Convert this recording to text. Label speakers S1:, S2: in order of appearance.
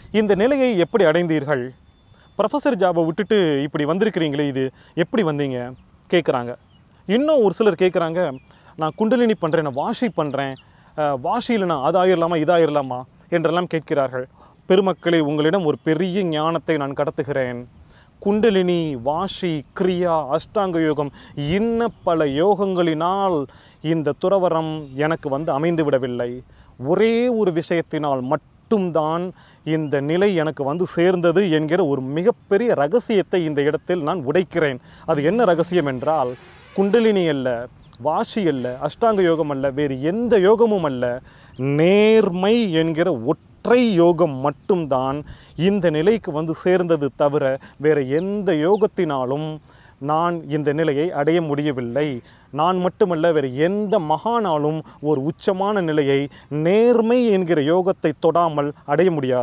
S1: இந்த நிலையை எப்படி அடைந்தீர்கள் ப்ரொஃபஸர் ஜாபை விட்டுட்டு இப்படி வந்திருக்கிறீங்களே இது எப்படி வந்தீங்க கேட்குறாங்க இன்னும் ஒரு சிலர் கேட்குறாங்க நான் குண்டலினி பண்ணுறேன் நான் வாஷி பண்ணுறேன் வாஷியில் நான் அது ஆயிரலாமா இது ஆயிரலாமா என்றெல்லாம் கேட்கிறார்கள் பெருமக்களே உங்களிடம் ஒரு பெரிய ஞானத்தை நான் கடத்துகிறேன் குண்டலினி வாஷி கிரியா அஷ்டாங்க யோகம் இன்ன பல யோகங்களினால் இந்த துறவரம் எனக்கு வந்து அமைந்து விடவில்லை ஒரே ஒரு விஷயத்தினால் மட்டும்தான் இந்த நிலை எனக்கு வந்து சேர்ந்தது என்கிற ஒரு மிகப்பெரிய ரகசியத்தை இந்த இடத்தில் நான் உடைக்கிறேன் அது என்ன ரகசியம் என்றால் குண்டலினி அல்ல வாஷி அல்ல அஷ்டாங்க யோகம் அல்ல வேறு எந்த யோகமும் அல்ல நேர்மை என்கிற ஒற்றை யோகம் மட்டும்தான் இந்த நிலைக்கு வந்து சேர்ந்தது தவிர வேறு எந்த யோகத்தினாலும் நான் இந்த நிலையை அடைய முடியவில்லை நான் மட்டுமல்ல வேறு எந்த மகானாலும் ஒரு உச்சமான நிலையை நேர்மை என்கிற யோகத்தை தொடாமல் அடைய முடியாது